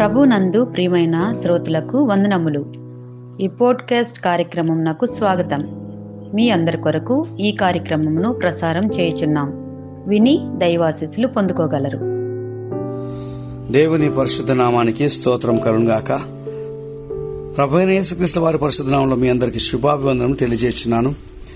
ప్రభునందు ప్రియమైన శ్రోతలకు వందనములు ఈ పోడ్కాస్ట్ కార్యక్రమం నాకు స్వాగతం మీ అందరి కొరకు ఈ కార్యక్రమమును ప్రసారం చేయుచున్నాం విని దైవాశీస్సులు పొందుకోగలరు దేవుని పరిశుద్ధ నామానికి స్తోత్రం కరుణగాక ప్రభు అయిన యేసుక్రీస్తు వారి పరిశుద్ధ నామంలో మీ అందరికి శుభాభివందనం తెలియజేస్తున్నాను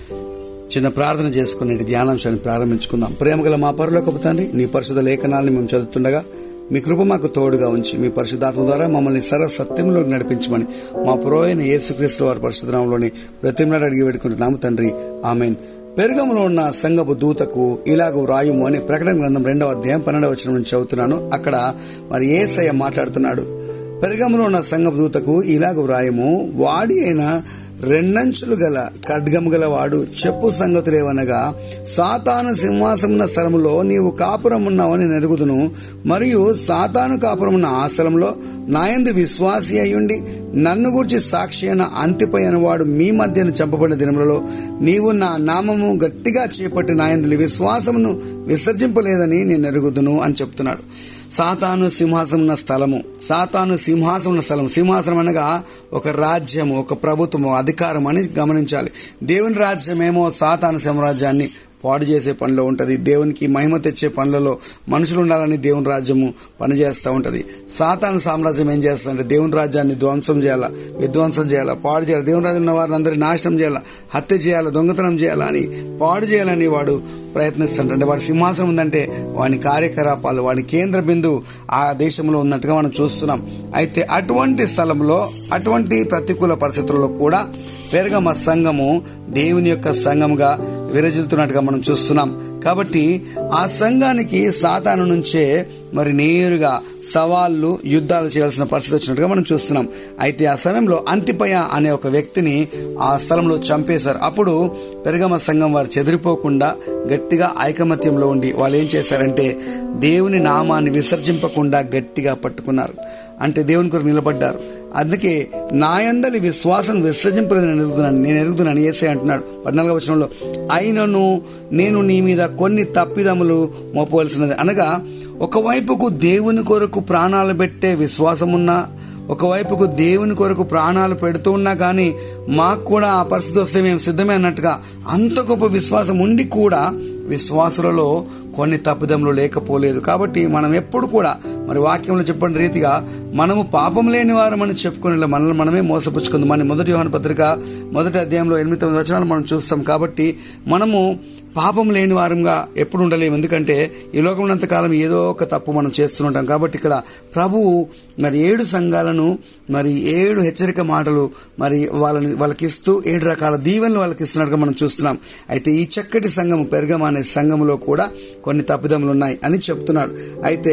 చిన్న ప్రార్థన చేసుకుని నేటి ధ్యానాంశాన్ని ప్రారంభించుకుందాం ప్రేమగల మా పరులకు తండ్రి నీ పరిశుద్ధ లేఖనాలను మేము చదువుతుండగా మీ కృప మాకు తోడుగా ఉంచి మీ పరిశుద్ధాత్మ ద్వారా మమ్మల్ని సర్వ సత్యంలోకి నడిపించమని మా పురోయన యేసుక్రీస్తు వారి పరిశుద్ధనామంలోని ప్రతిమలాడు అడిగి పెట్టుకుంటున్నాము తండ్రి ఆమెన్ పెరుగములో ఉన్న సంగపు దూతకు ఇలాగ వ్రాయుము అని ప్రకటన గ్రంథం రెండవ అధ్యాయం పన్నెండవ వచనం నుంచి చదువుతున్నాను అక్కడ మరి ఏసయ్య మాట్లాడుతున్నాడు పెరుగములో ఉన్న సంగపు దూతకు ఇలాగ వ్రాయము వాడి అయిన రెండంచులు గల ఖడ్గము గల వాడు చెప్పు సంగతులేవనగా సాతాను సింహాసమున్న స్థలములో నీవు కాపురమున్నావని నెరుగుదును మరియు సాతాను కాపురమున్న ఆ స్థలంలో నాయందు విశ్వాసి అయ్యుండి నన్ను గూర్చి సాక్షి అయిన అంతిపై వాడు మీ మధ్యను చంపబడిన దినములలో నీవు నా నామము గట్టిగా చేపట్టి నాయందులి విశ్వాసమును విసర్జింపలేదని నేను ఎరుగుదును అని చెప్తున్నాడు సాతాను సింహాసనం ఉన్న స్థలము సాతాను సింహాసనం ఉన్న స్థలం సింహాసనం అనగా ఒక రాజ్యము ఒక ప్రభుత్వము అధికారం అని గమనించాలి దేవుని రాజ్యమేమో సాతాను సామ్రాజ్యాన్ని పాడు చేసే పనిలో ఉంటది దేవునికి మహిమ తెచ్చే పనులలో మనుషులు ఉండాలని దేవుని రాజ్యము పనిచేస్తూ ఉంటది సాతాను సామ్రాజ్యం ఏం చేస్తుందంటే దేవుని రాజ్యాన్ని ధ్వంసం చేయాలా విధ్వంసం చేయాలా పాడు చేయాలి దేవుని రాజ్యం ఉన్న వారిని అందరినీ నాశనం చేయాలా హత్య చేయాలా దొంగతనం చేయాలా అని పాడు చేయాలని వాడు ప్రయత్నిస్తుంటాడు అంటే వాడి సింహాసనం ఉందంటే వాని కార్యకలాపాలు వాడి కేంద్ర బిందువు ఆ దేశంలో ఉన్నట్టుగా మనం చూస్తున్నాం అయితే అటువంటి స్థలంలో అటువంటి ప్రతికూల పరిస్థితుల్లో కూడా పెరగమ సంఘము దేవుని యొక్క సంఘముగా విరజిల్తున్నట్టుగా మనం చూస్తున్నాం కాబట్టి ఆ సంఘానికి సాతాను నుంచే మరి నేరుగా సవాళ్లు యుద్ధాలు చేయాల్సిన పరిస్థితి వచ్చినట్టుగా మనం చూస్తున్నాం అయితే ఆ సమయంలో అంతిపయ అనే ఒక వ్యక్తిని ఆ స్థలంలో చంపేశారు అప్పుడు పెరగమ సంఘం వారు చెదిరిపోకుండా గట్టిగా ఐకమత్యంలో ఉండి వాళ్ళు ఏం చేశారంటే దేవుని నామాన్ని విసర్జింపకుండా గట్టిగా పట్టుకున్నారు అంటే దేవుని కొరకు నిలబడ్డారు అందుకే నాయందలి విశ్వాసం విసర్జింపలేదు నేను ఎరుగుతున్నాను నేను ఎరుగుతున్నాను ఏసే అంటున్నాడు పద్నాలుగో వచనంలో అయినను నేను నీ మీద కొన్ని తప్పిదములు మోపవలసినది అనగా ఒకవైపుకు దేవుని కొరకు ప్రాణాలు పెట్టే విశ్వాసమున్నా ఒకవైపుకు దేవుని కొరకు ప్రాణాలు పెడుతూ ఉన్నా కానీ మాకు కూడా ఆ పరిస్థితి వస్తే మేము సిద్ధమే అన్నట్టుగా అంత గొప్ప విశ్వాసం ఉండి కూడా విశ్వాసులలో కొన్ని తప్పిదములు లేకపోలేదు కాబట్టి మనం ఎప్పుడు కూడా మరి వాక్యంలో చెప్పిన రీతిగా మనము పాపం లేని వారమని చెప్పుకునే మనల్ని మనమే మోసపుచ్చుకుందాం మన మొదటి యోహన పత్రిక మొదటి అధ్యాయంలో ఎనిమిది తొమ్మిది వచనాలు మనం చూస్తాం కాబట్టి మనము పాపం లేని వారంగా ఎప్పుడు ఉండలేము ఎందుకంటే ఈ లోకం కాలం ఏదో ఒక తప్పు మనం చేస్తుంటాం కాబట్టి ఇక్కడ ప్రభువు మరి ఏడు సంఘాలను మరి ఏడు హెచ్చరిక మాటలు మరి వాళ్ళని వాళ్ళకి ఇస్తూ ఏడు రకాల దీవెనలు వాళ్ళకి ఇస్తున్నట్టుగా మనం చూస్తున్నాం అయితే ఈ చక్కటి సంఘం పెరగం అనే సంఘంలో కూడా కొన్ని తప్పిదములు ఉన్నాయి అని చెప్తున్నాడు అయితే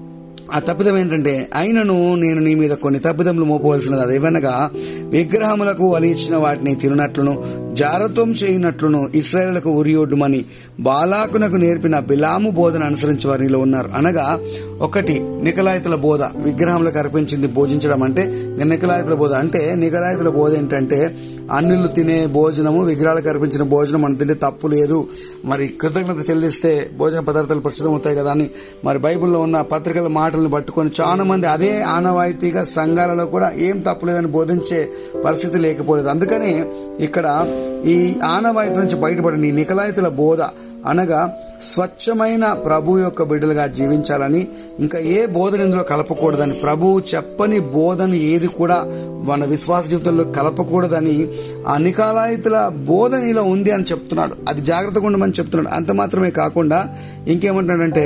ఆ తప్పిదం ఏంటంటే అయినను నేను నీ మీద కొన్ని తప్పిదములు మోపవలసినది అదేవనగా విగ్రహములకు వలిచిన వాటిని తినట్లును జారత్వం చేయనట్లును ఇస్రాయేళ్లకు ఉరియొడ్డుమని బాలాకునకు నేర్పిన బిలాము బోధన అనుసరించి వారిలో ఉన్నారు అనగా ఒకటి నికలాయితుల బోధ విగ్రహములకు అర్పించింది భోజించడం అంటే నికలాయితుల బోధ అంటే నికలాయితుల బోధ ఏంటంటే అన్నులు తినే భోజనము విగ్రహాలకు అర్పించిన భోజనం మనం తింటే తప్పు లేదు మరి కృతజ్ఞత చెల్లిస్తే భోజన పదార్థాలు ప్రస్తుతం అవుతాయి కదా అని మరి బైబిల్లో ఉన్న పత్రికల మాటలను పట్టుకొని చాలా మంది అదే ఆనవాయితీగా సంఘాలలో కూడా ఏం తప్పులేదని బోధించే పరిస్థితి లేకపోలేదు అందుకని ఇక్కడ ఈ ఆనవాయితీ నుంచి బయటపడిన ఈ నికలాయితుల బోధ అనగా స్వచ్ఛమైన ప్రభు యొక్క బిడ్డలుగా జీవించాలని ఇంకా ఏ బోధన ఇందులో కలపకూడదని ప్రభువు చెప్పని బోధన ఏది కూడా మన విశ్వాస జీవితంలో కలపకూడదని ఆ నికాలాయితుల బోధనలో ఉంది అని చెప్తున్నాడు అది జాగ్రత్తగా ఉండమని చెప్తున్నాడు అంత మాత్రమే కాకుండా ఇంకేమంటున్నాడంటే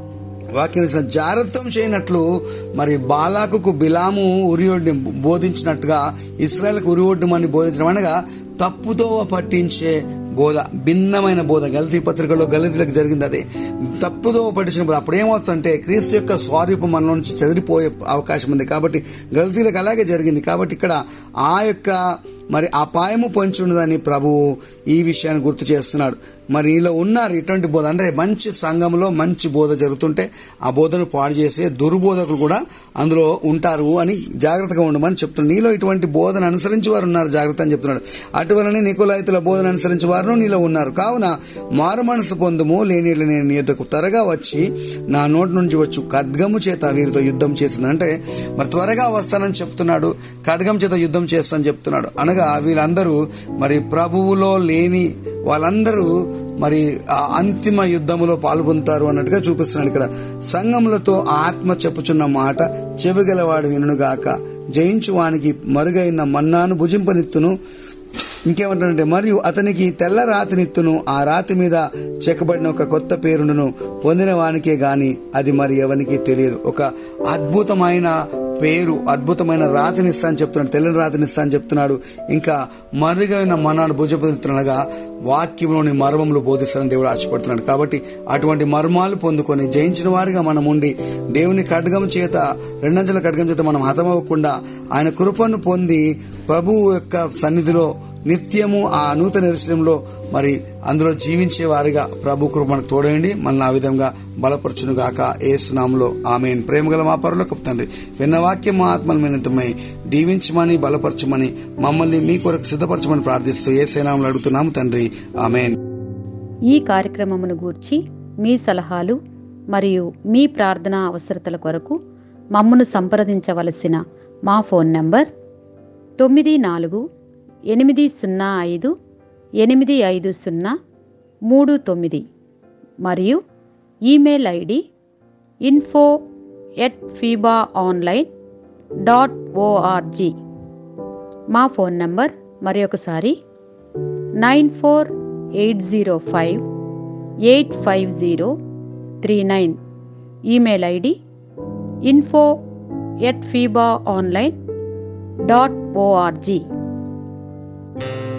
వాక్యం జాగ్రత్తం చేయనట్లు మరి బాలాకుకు బిలాము ఉరియొడ్డి బోధించినట్టుగా ఇస్రాయల్కు ఉరియొడ్డమని బోధించడం అనగా తప్పుతో పట్టించే బోధ భిన్నమైన బోధ గలతీ పత్రికలో గలతీలకు జరిగింది అదే తప్పుదో పట్టించిన బోధ అప్పుడు ఏమవుతుందంటే క్రీస్తు యొక్క స్వరూపం మనలో నుంచి చెదిరిపోయే అవకాశం ఉంది కాబట్టి గలతీలకు అలాగే జరిగింది కాబట్టి ఇక్కడ ఆ యొక్క మరి అపాయము పొంచి ఉన్నదని ప్రభువు ఈ విషయాన్ని గుర్తు చేస్తున్నాడు మరి నీలో ఉన్నారు ఇటువంటి బోధ అంటే మంచి సంఘంలో మంచి బోధ జరుగుతుంటే ఆ బోధను పాడు చేసే దుర్బోధకులు కూడా అందులో ఉంటారు అని జాగ్రత్తగా ఉండమని చెప్తున్నాడు నీలో ఇటువంటి బోధన అనుసరించి వారు ఉన్నారు జాగ్రత్త అని చెప్తున్నాడు అటువలనే నికులాయితుల బోధన అనుసరించి వారు వారు నీలో ఉన్నారు కావున మారు మనసు పొందుము లేని యెడల నేను నీ యొద్దకు త్వరగా వచ్చి నా నోటి నుంచి వచ్చు ఖడ్గము చేత వీరితో యుద్ధం చేసింది అంటే మరి త్వరగా వస్తానని చెప్తున్నాడు ఖడ్గం చేత యుద్ధం చేస్తానని చెప్తున్నాడు అనగా వీళ్ళందరూ మరి ప్రభువులో లేని వాళ్ళందరూ మరి ఆ అంతిమ యుద్ధములో పాల్గొంటారు అన్నట్టుగా చూపిస్తున్నాడు ఇక్కడ సంఘములతో ఆత్మ చెప్పుచున్న మాట చెవిగలవాడు వినుగాక జయించు వానికి మరుగైన మన్నాను భుజింపనిత్తును ఇంకేమంటాడంటే మరియు అతనికి తెల్ల రాతినిత్తును ఆ రాతి మీద చెక్కబడిన ఒక కొత్త పేరును పొందిన వానికే గాని అది మరి ఎవరికి తెలియదు ఒక అద్భుతమైన పేరు అద్భుతమైన రాతినిస్తా అని చెప్తున్నాడు తెల్లని రాతినిస్తా అని చెప్తున్నాడు ఇంకా మరుగైన మనాను భుజపడుతుండగా వాక్యంలోని మర్మములు బోధిస్తానని దేవుడు ఆశపడుతున్నాడు కాబట్టి అటువంటి మర్మాలు పొందుకొని జయించిన వారిగా మనం ఉండి దేవుని ఖడ్గం చేత రెండంచెల ఖడ్గం చేత మనం హతమవ్వకుండా ఆయన కృపను పొంది ప్రభువు యొక్క సన్నిధిలో నిత్యము ఆ నూతన విషయంలో మరి అందులో జీవించే వారిగా ప్రభు కృప మనకు తోడండి మనల్ని ఆ విధంగా బలపరచును గాక ఏసునాములో ఆమె ప్రేమగల మా పరులకు తండ్రి విన్న వాక్యం మా ఆత్మల మినితమై దీవించమని బలపరచమని మమ్మల్ని మీ కొరకు సిద్ధపరచమని ప్రార్థిస్తూ ఏ సేనాములు అడుగుతున్నాము తండ్రి ఆమెన్ ఈ కార్యక్రమమును గూర్చి మీ సలహాలు మరియు మీ ప్రార్థనా అవసరతల కొరకు మమ్మను సంప్రదించవలసిన మా ఫోన్ నంబర్ తొమ్మిది నాలుగు ఎనిమిది సున్నా ఐదు ఎనిమిది ఐదు సున్నా మూడు తొమ్మిది మరియు email ID info at FIBA online dot ORG మా ఫోన్ నంబర్ మరి ఒకసారి nine four eight zero five eight five zero three nine email ID info at FIBA online dot ORG